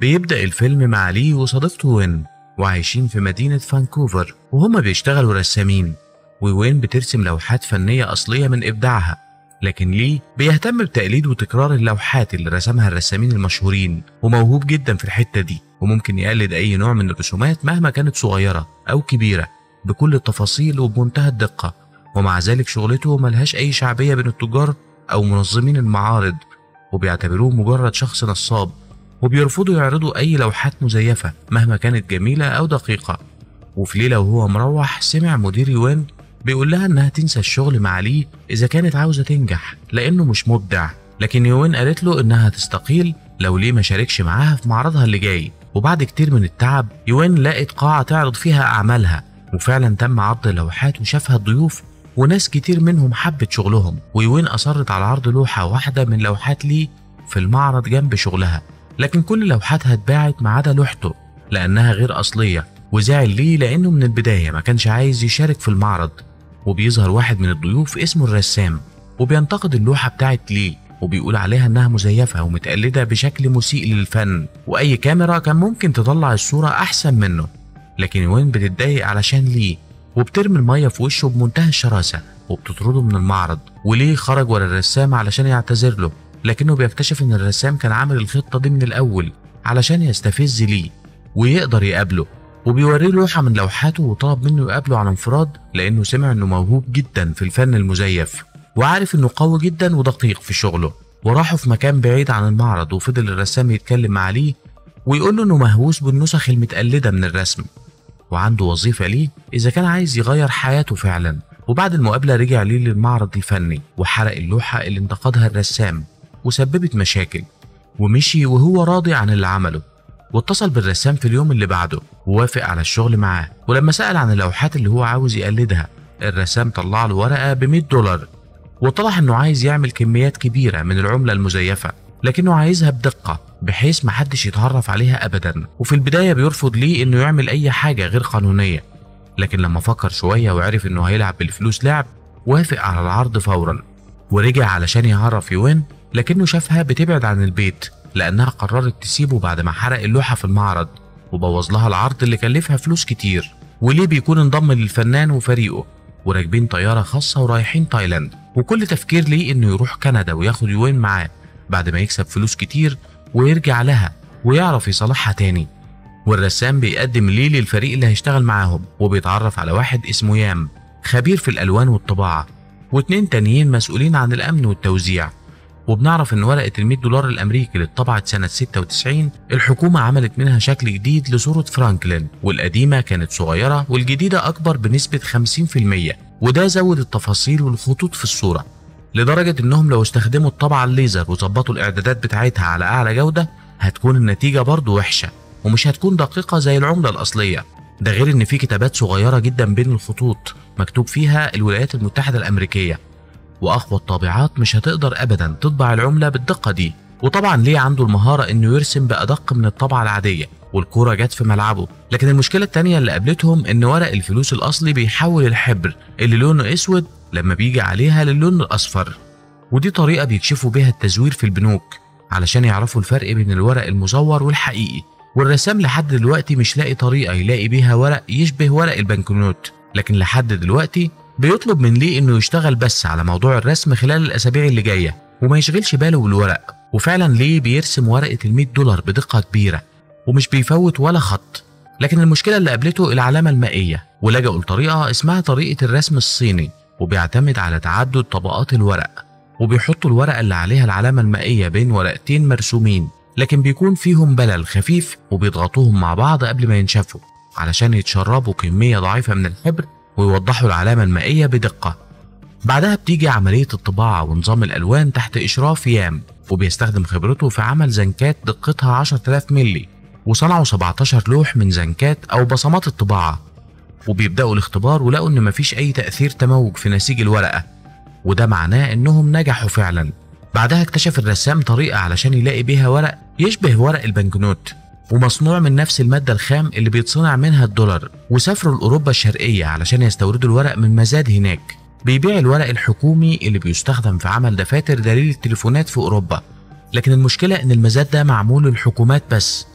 بيبدأ الفيلم مع لي وصديقته وين وعايشين في مدينة فانكوفر وهما بيشتغلوا رسامين ووين بترسم لوحات فنية أصلية من إبداعها لكن لي بيهتم بتقليد وتكرار اللوحات اللي رسمها الرسامين المشهورين وموهوب جدا في الحتة دي وممكن يقلد أي نوع من الرسومات مهما كانت صغيرة أو كبيرة بكل التفاصيل وبمنتهى الدقة ومع ذلك شغلته ملهاش أي شعبية بين التجار أو منظمين المعارض وبيعتبروه مجرد شخص نصاب وبيرفضوا يعرضوا أي لوحات مزيفة مهما كانت جميلة أو دقيقة وفي ليلة وهو مروح سمع مدير يوان بيقول لها إنها تنسى الشغل مع لي إذا كانت عاوزة تنجح لأنه مش مبدع لكن يوان قالت له إنها تستقيل لو ليه ما شاركش معاها في معرضها اللي جاي وبعد كتير من التعب يوان لقت قاعة تعرض فيها أعمالها وفعلا تم عرض اللوحات وشافها الضيوف وناس كتير منهم حبت شغلهم ويوين أصرت على عرض لوحة واحدة من لوحات لي في المعرض جنب شغلها لكن كل لوحاتها اتباعت ما عدا لوحته لأنها غير أصلية وزعل ليه لأنه من البداية ما كانش عايز يشارك في المعرض وبيظهر واحد من الضيوف اسمه الرسام وبينتقد اللوحة بتاعت ليه وبيقول عليها إنها مزيفة ومتقلدة بشكل مسيء للفن وأي كاميرا كان ممكن تطلع الصورة أحسن منه لكن وين بتتضايق علشان ليه وبترمي المية في وشه بمنتهى الشراسة وبتطرده من المعرض وليه خرج ورا الرسام علشان يعتذر له لكنه بيكتشف ان الرسام كان عامل الخطة دي من الأول علشان يستفز ليه ويقدر يقابله وبيوريه لوحة من لوحاته وطلب منه يقابله على انفراد لأنه سمع إنه موهوب جدا في الفن المزيف وعارف إنه قوي جدا ودقيق في شغله وراحوا في مكان بعيد عن المعرض وفضل الرسام يتكلم مع ليه ويقول له إنه مهووس بالنسخ المتقلدة من الرسم وعنده وظيفة ليه إذا كان عايز يغير حياته فعلا وبعد المقابلة رجع ليه للمعرض الفني وحرق اللوحة اللي انتقدها الرسام وسببت مشاكل ومشي وهو راضي عن اللي عمله واتصل بالرسام في اليوم اللي بعده ووافق على الشغل معاه ولما سأل عن اللوحات اللي هو عاوز يقلدها الرسام طلع له ورقة ب 100 دولار واتضح انه عايز يعمل كميات كبيرة من العملة المزيفة لكنه عايزها بدقة بحيث محدش يتعرف عليها أبدا وفي البداية بيرفض ليه إنه يعمل أي حاجة غير قانونية لكن لما فكر شوية وعرف إنه هيلعب بالفلوس لعب وافق على العرض فورا ورجع علشان يعرف يوين لكنه شافها بتبعد عن البيت لأنها قررت تسيبه بعد ما حرق اللوحة في المعرض وبوظ لها العرض اللي كلفها فلوس كتير وليه بيكون انضم للفنان وفريقه وراكبين طيارة خاصة ورايحين تايلاند وكل تفكير ليه إنه يروح كندا وياخد يوين معاه بعد ما يكسب فلوس كتير ويرجع لها ويعرف يصلحها تاني والرسام بيقدم ليه للفريق اللي هيشتغل معاهم وبيتعرف على واحد اسمه يام خبير في الألوان والطباعة واتنين تانيين مسؤولين عن الأمن والتوزيع وبنعرف ان ورقة ال 100 دولار الامريكي اللي اتطبعت سنة 96 الحكومة عملت منها شكل جديد لصورة فرانكلين والقديمة كانت صغيرة والجديدة اكبر بنسبة 50% وده زود التفاصيل والخطوط في الصورة لدرجة انهم لو استخدموا الطبعة الليزر وظبطوا الاعدادات بتاعتها على اعلى جودة هتكون النتيجة برضو وحشة ومش هتكون دقيقة زي العملة الاصلية ده غير ان في كتابات صغيرة جدا بين الخطوط مكتوب فيها الولايات المتحدة الامريكية واقوى الطابعات مش هتقدر ابدا تطبع العمله بالدقه دي وطبعا ليه عنده المهاره انه يرسم بادق من الطبعه العاديه والكوره جت في ملعبه لكن المشكله التانيه اللي قابلتهم ان ورق الفلوس الاصلي بيحول الحبر اللي لونه اسود لما بيجي عليها للون الاصفر ودي طريقه بيكشفوا بيها التزوير في البنوك علشان يعرفوا الفرق بين الورق المزور والحقيقي والرسام لحد دلوقتي مش لاقي طريقه يلاقي بيها ورق يشبه ورق البنكنوت لكن لحد دلوقتي بيطلب من ليه انه يشتغل بس على موضوع الرسم خلال الاسابيع اللي جايه وما يشغلش باله بالورق وفعلا ليه بيرسم ورقه ال 100 دولار بدقه كبيره ومش بيفوت ولا خط لكن المشكله اللي قابلته العلامه المائيه ولجأوا لطريقه اسمها طريقه الرسم الصيني وبيعتمد على تعدد طبقات الورق وبيحطوا الورقه اللي عليها العلامه المائيه بين ورقتين مرسومين لكن بيكون فيهم بلل خفيف وبيضغطوهم مع بعض قبل ما ينشفوا علشان يتشربوا كميه ضعيفه من الحبر ويوضحوا العلامة المائية بدقة بعدها بتيجي عملية الطباعة ونظام الألوان تحت إشراف يام وبيستخدم خبرته في عمل زنكات دقتها 10000 ملي وصنعوا 17 لوح من زنكات أو بصمات الطباعة وبيبدأوا الاختبار ولقوا إن مفيش أي تأثير تموج في نسيج الورقة وده معناه إنهم نجحوا فعلا بعدها اكتشف الرسام طريقة علشان يلاقي بيها ورق يشبه ورق البنكنوت ومصنوع من نفس المادة الخام اللي بيتصنع منها الدولار وسافروا لأوروبا الشرقية علشان يستوردوا الورق من مزاد هناك بيبيع الورق الحكومي اللي بيستخدم في عمل دفاتر دليل التليفونات في أوروبا لكن المشكلة إن المزاد ده معمول للحكومات بس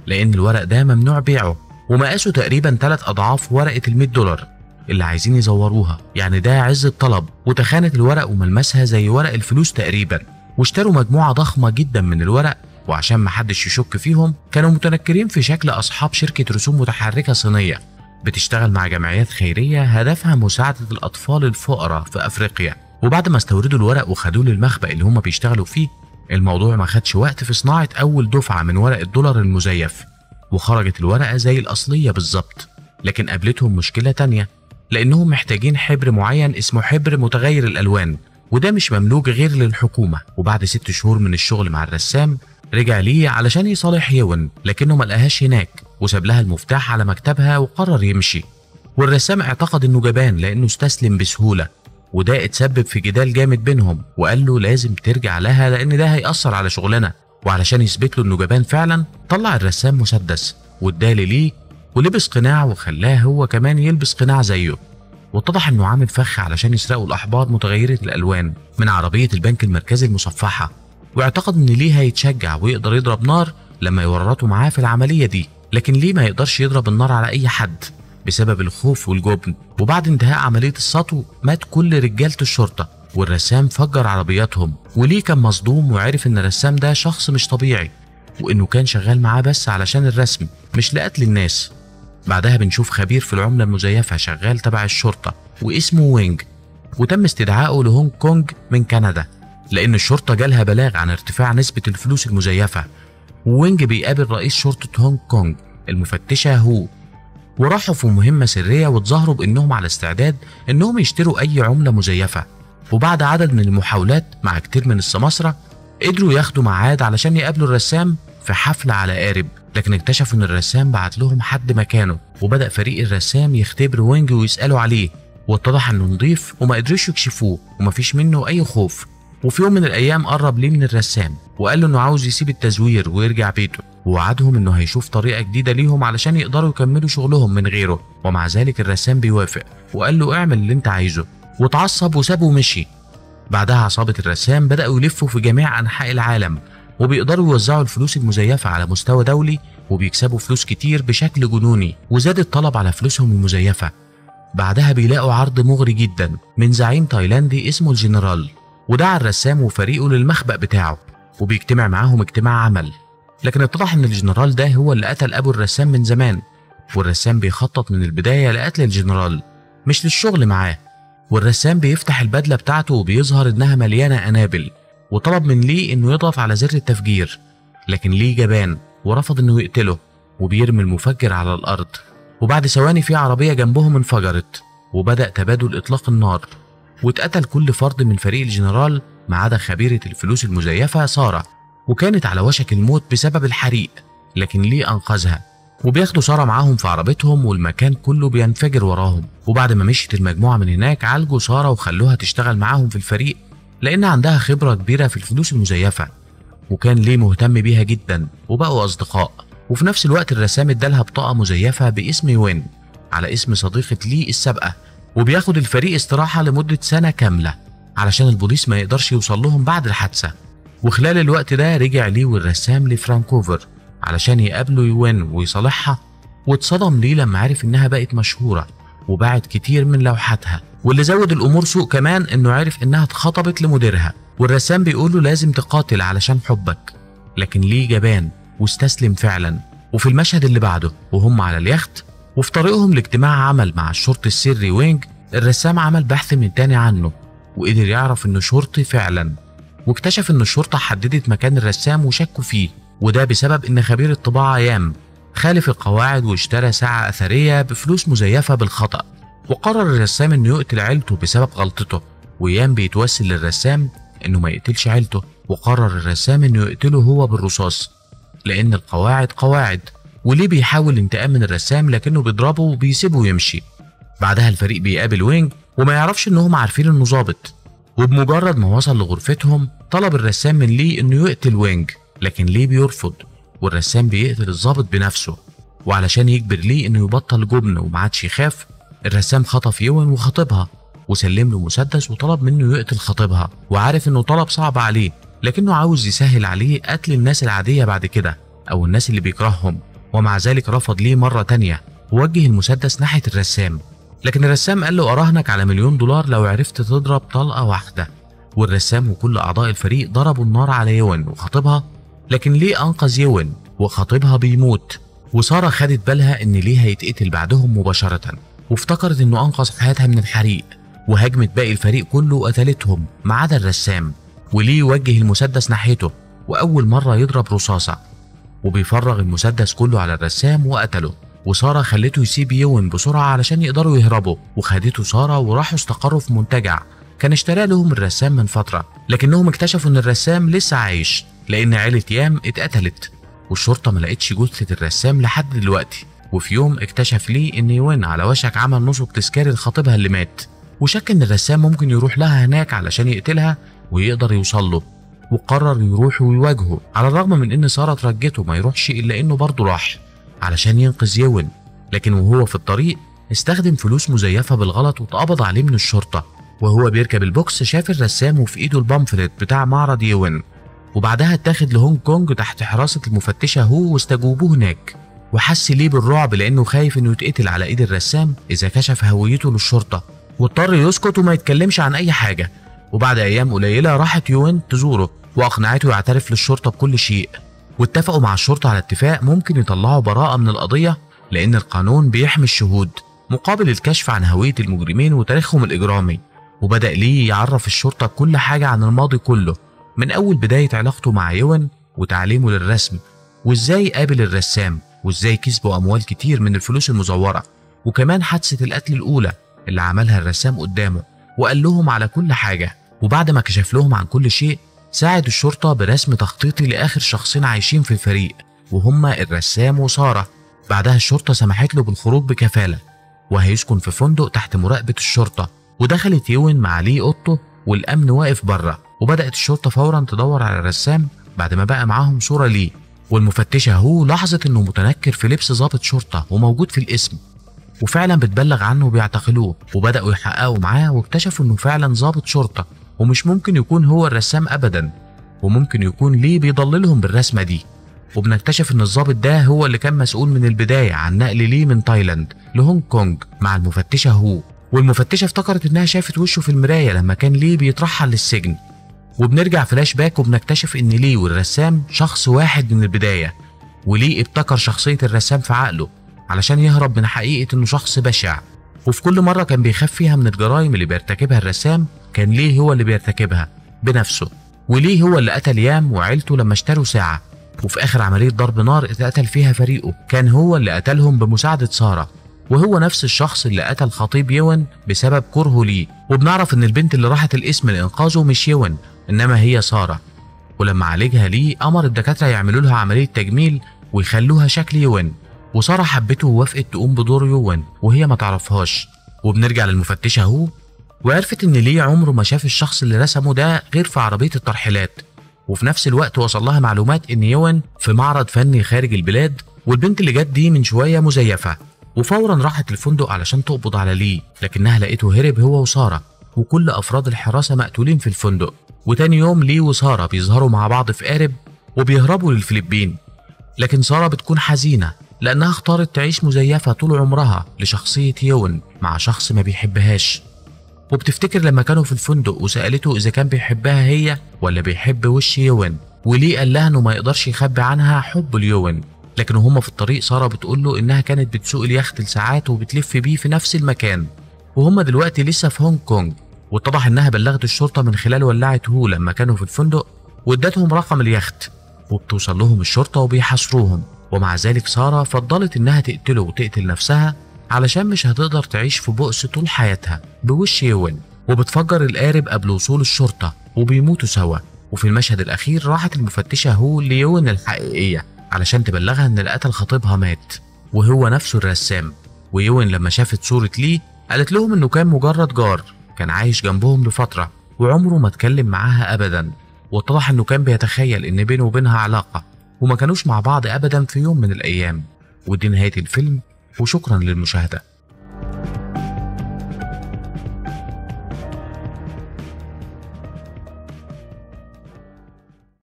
لأن الورق ده ممنوع بيعه ومقاسه تقريبا ثلاث أضعاف ورقة ال 100 دولار اللي عايزين يزوروها يعني ده عز الطلب وتخانة الورق وملمسها زي ورق الفلوس تقريبا واشتروا مجموعة ضخمة جدا من الورق وعشان محدش يشك فيهم كانوا متنكرين في شكل أصحاب شركة رسوم متحركة صينية بتشتغل مع جمعيات خيرية هدفها مساعدة الأطفال الفقراء في أفريقيا وبعد ما استوردوا الورق وخدوه للمخبأ اللي هم بيشتغلوا فيه الموضوع ما خدش وقت في صناعة أول دفعة من ورق الدولار المزيف وخرجت الورقة زي الأصلية بالظبط لكن قابلتهم مشكلة تانية لأنهم محتاجين حبر معين اسمه حبر متغير الألوان وده مش مملوك غير للحكومة وبعد ست شهور من الشغل مع الرسام رجع ليه علشان يصالح يون لكنه ما لقاهاش هناك وساب لها المفتاح على مكتبها وقرر يمشي والرسام اعتقد انه جبان لانه استسلم بسهوله وده اتسبب في جدال جامد بينهم وقال له لازم ترجع لها لان ده هيأثر على شغلنا وعلشان يثبت له انه جبان فعلا طلع الرسام مسدس واداله ليه ولبس قناع وخلاه هو كمان يلبس قناع زيه واتضح انه عامل فخ علشان يسرقوا الاحبار متغيره الالوان من عربيه البنك المركزي المصفحه واعتقد ان ليه هيتشجع ويقدر يضرب نار لما يورطوا معاه في العمليه دي لكن ليه ما يقدرش يضرب النار على اي حد بسبب الخوف والجبن وبعد انتهاء عمليه السطو مات كل رجاله الشرطه والرسام فجر عربياتهم وليه كان مصدوم وعرف ان الرسام ده شخص مش طبيعي وانه كان شغال معاه بس علشان الرسم مش لقتل الناس بعدها بنشوف خبير في العملة المزيفة شغال تبع الشرطة واسمه وينج وتم استدعائه لهونج كونج من كندا لأن الشرطة جالها بلاغ عن ارتفاع نسبة الفلوس المزيفة ووينج بيقابل رئيس شرطة هونج كونج المفتشة هو وراحوا في مهمة سرية واتظاهروا بأنهم على استعداد أنهم يشتروا أي عملة مزيفة وبعد عدد من المحاولات مع كتير من السماسرة قدروا ياخدوا ميعاد علشان يقابلوا الرسام في حفلة على قارب لكن اكتشفوا ان الرسام بعت لهم حد مكانه وبدأ فريق الرسام يختبر وينج ويسألوا عليه واتضح انه نضيف وما قدروش يكشفوه ومفيش منه اي خوف وفي يوم من الايام قرب ليه من الرسام وقال له انه عاوز يسيب التزوير ويرجع بيته ووعدهم انه هيشوف طريقه جديده ليهم علشان يقدروا يكملوا شغلهم من غيره ومع ذلك الرسام بيوافق وقال له اعمل اللي انت عايزه واتعصب وسابه ومشي بعدها عصابه الرسام بداوا يلفوا في جميع انحاء العالم وبيقدروا يوزعوا الفلوس المزيفة على مستوى دولي وبيكسبوا فلوس كتير بشكل جنوني وزاد الطلب على فلوسهم المزيفة بعدها بيلاقوا عرض مغري جدا من زعيم تايلاندي اسمه الجنرال ودعا الرسام وفريقه للمخبأ بتاعه وبيجتمع معاهم اجتماع عمل لكن اتضح ان الجنرال ده هو اللي قتل ابو الرسام من زمان والرسام بيخطط من البداية لقتل الجنرال مش للشغل معاه والرسام بيفتح البدلة بتاعته وبيظهر انها مليانة انابل وطلب من لي انه يضغط على زر التفجير لكن لي جبان ورفض انه يقتله وبيرمي المفجر على الارض وبعد ثواني في عربيه جنبهم انفجرت وبدا تبادل اطلاق النار واتقتل كل فرد من فريق الجنرال ما عدا خبيره الفلوس المزيفه ساره وكانت على وشك الموت بسبب الحريق لكن لي انقذها وبياخدوا ساره معاهم في عربتهم والمكان كله بينفجر وراهم وبعد ما مشيت المجموعه من هناك عالجوا ساره وخلوها تشتغل معاهم في الفريق لأن عندها خبرة كبيرة في الفلوس المزيفة وكان ليه مهتم بيها جدا وبقوا أصدقاء وفي نفس الوقت الرسام ادالها بطاقة مزيفة باسم وين على اسم صديقة لي السابقة وبياخد الفريق استراحة لمدة سنة كاملة علشان البوليس ما يقدرش يوصل لهم بعد الحادثة وخلال الوقت ده رجع لي والرسام لفرانكوفر علشان يقابلوا يوين ويصالحها واتصدم ليه لما عرف انها بقت مشهورة وباعت كتير من لوحاتها واللي زود الامور سوء كمان انه عرف انها اتخطبت لمديرها والرسام بيقول له لازم تقاتل علشان حبك لكن ليه جبان واستسلم فعلا وفي المشهد اللي بعده وهم على اليخت وفي طريقهم لاجتماع عمل مع الشرطي السري وينج الرسام عمل بحث من تاني عنه وقدر يعرف انه شرطي فعلا واكتشف ان الشرطة حددت مكان الرسام وشكوا فيه وده بسبب ان خبير الطباعة يام خالف القواعد واشترى ساعة أثرية بفلوس مزيفة بالخطأ وقرر الرسام انه يقتل عيلته بسبب غلطته ويام بيتوسل للرسام انه ما يقتلش عيلته وقرر الرسام انه يقتله هو بالرصاص لان القواعد قواعد وليه بيحاول انتقام من الرسام لكنه بيضربه وبيسيبه يمشي بعدها الفريق بيقابل وينج وما يعرفش انهم عارفين انه ظابط وبمجرد ما وصل لغرفتهم طلب الرسام من ليه انه يقتل وينج لكن ليه بيرفض والرسام بيقتل الظابط بنفسه وعلشان يجبر ليه انه يبطل جبن وما عادش يخاف الرسام خطف يوين وخطيبها وسلم له مسدس وطلب منه يقتل خطيبها وعارف انه طلب صعب عليه لكنه عاوز يسهل عليه قتل الناس العادية بعد كده او الناس اللي بيكرههم ومع ذلك رفض ليه مرة تانية ووجه المسدس ناحية الرسام لكن الرسام قال له أراهنك على مليون دولار لو عرفت تضرب طلقة واحدة والرسام وكل أعضاء الفريق ضربوا النار على يون وخطيبها لكن ليه أنقذ يون وخطيبها بيموت وسارة خدت بالها إن ليه هيتقتل بعدهم مباشرة وافتكرت إنه أنقذ حياتها من الحريق وهاجمت باقي الفريق كله وقتلتهم ما عدا الرسام وليه وجه المسدس ناحيته وأول مرة يضرب رصاصة وبيفرغ المسدس كله على الرسام وقتله وسارة خلته يسيب يون بسرعة علشان يقدروا يهربوا وخدته سارة وراحوا استقروا في منتجع كان اشترى لهم الرسام من فترة لكنهم اكتشفوا ان الرسام لسه عايش لان عيلة يام اتقتلت والشرطة ما لقتش جثة الرسام لحد دلوقتي وفي يوم اكتشف ليه ان يوين على وشك عمل نصب تذكاري لخطيبها اللي مات وشك ان الرسام ممكن يروح لها هناك علشان يقتلها ويقدر يوصل له وقرر يروح ويواجهه على الرغم من ان سارة ترجته ما يروحش الا انه برضه راح علشان ينقذ يون لكن وهو في الطريق استخدم فلوس مزيفة بالغلط واتقبض عليه من الشرطة وهو بيركب البوكس شاف الرسام وفي ايده البامفلت بتاع معرض يون وبعدها اتاخد لهونج كونج تحت حراسة المفتشة هو واستجوبوه هناك وحس ليه بالرعب لانه خايف انه يتقتل على ايد الرسام اذا كشف هويته للشرطة واضطر يسكت وما يتكلمش عن اي حاجة وبعد ايام قليلة راحت يوين تزوره واقنعته يعترف للشرطة بكل شيء واتفقوا مع الشرطة على اتفاق ممكن يطلعوا براءة من القضية لأن القانون بيحمي الشهود مقابل الكشف عن هوية المجرمين وتاريخهم الإجرامي وبدأ ليه يعرف الشرطة كل حاجة عن الماضي كله من أول بداية علاقته مع يون وتعليمه للرسم وإزاي قابل الرسام وإزاي كسبوا أموال كتير من الفلوس المزورة وكمان حادثة القتل الأولى اللي عملها الرسام قدامه وقال لهم على كل حاجة وبعد ما كشف لهم عن كل شيء ساعد الشرطة برسم تخطيطي لآخر شخصين عايشين في الفريق وهما الرسام وسارة بعدها الشرطة سمحت له بالخروج بكفالة وهيسكن في فندق تحت مراقبة الشرطة ودخلت يوين مع لي أوضته والأمن واقف بره وبدأت الشرطة فورا تدور على الرسام بعد ما بقى معاهم صورة ليه والمفتشة هو لاحظت انه متنكر في لبس ضابط شرطة وموجود في الاسم وفعلا بتبلغ عنه وبيعتقلوه وبدأوا يحققوا معاه واكتشفوا انه فعلا ضابط شرطة ومش ممكن يكون هو الرسام ابدا وممكن يكون ليه بيضللهم بالرسمة دي وبنكتشف ان الضابط ده هو اللي كان مسؤول من البداية عن نقل ليه من تايلاند لهونج كونج مع المفتشة هو والمفتشة افتكرت انها شافت وشه في المراية لما كان ليه بيترحل للسجن وبنرجع فلاش باك وبنكتشف ان ليه والرسام شخص واحد من البداية وليه ابتكر شخصية الرسام في عقله علشان يهرب من حقيقة انه شخص بشع وفي كل مرة كان بيخاف فيها من الجرائم اللي بيرتكبها الرسام كان ليه هو اللي بيرتكبها بنفسه وليه هو اللي قتل يام وعيلته لما اشتروا ساعة وفي آخر عملية ضرب نار اتقتل فيها فريقه كان هو اللي قتلهم بمساعدة سارة وهو نفس الشخص اللي قتل خطيب يون بسبب كرهه ليه وبنعرف ان البنت اللي راحت الاسم لانقاذه مش يون انما هي سارة ولما عالجها ليه امر الدكاترة يعملوا لها عملية تجميل ويخلوها شكل يون وسارة حبته ووافقت تقوم بدور يون وهي ما تعرفهاش وبنرجع للمفتشة هو وعرفت ان ليه عمره ما شاف الشخص اللي رسمه ده غير في عربية الترحيلات وفي نفس الوقت وصل لها معلومات ان يون في معرض فني خارج البلاد والبنت اللي جت دي من شوية مزيفة وفورا راحت الفندق علشان تقبض على ليه لكنها لقيته هرب هو وسارة وكل أفراد الحراسة مقتولين في الفندق وتاني يوم ليه وسارة بيظهروا مع بعض في قارب وبيهربوا للفلبين لكن سارة بتكون حزينة لأنها اختارت تعيش مزيفة طول عمرها لشخصية يون مع شخص ما بيحبهاش وبتفتكر لما كانوا في الفندق وسألته إذا كان بيحبها هي ولا بيحب وش يون وليه قال لها إنه ما يقدرش يخبي عنها حب ليون لكن وهما في الطريق سارة بتقول له إنها كانت بتسوق اليخت لساعات وبتلف بيه في نفس المكان وهما دلوقتي لسه في هونج كونج واتضح إنها بلغت الشرطة من خلال ولاعة هو لما كانوا في الفندق وادتهم رقم اليخت وبتوصل لهم الشرطة وبيحاصروهم ومع ذلك سارة فضلت إنها تقتله وتقتل نفسها علشان مش هتقدر تعيش في بؤس طول حياتها بوش يون وبتفجر القارب قبل وصول الشرطة وبيموتوا سوا وفي المشهد الأخير راحت المفتشة هو ليون الحقيقية علشان تبلغها إن اللي قتل خطيبها مات وهو نفسه الرسام ويون لما شافت صورة ليه قالت لهم إنه كان مجرد جار كان عايش جنبهم لفترة وعمره ما اتكلم معاها أبدا واتضح إنه كان بيتخيل إن بينه وبينها علاقة وما كانوش مع بعض أبدا في يوم من الأيام ودي نهاية الفيلم وشكرا للمشاهدة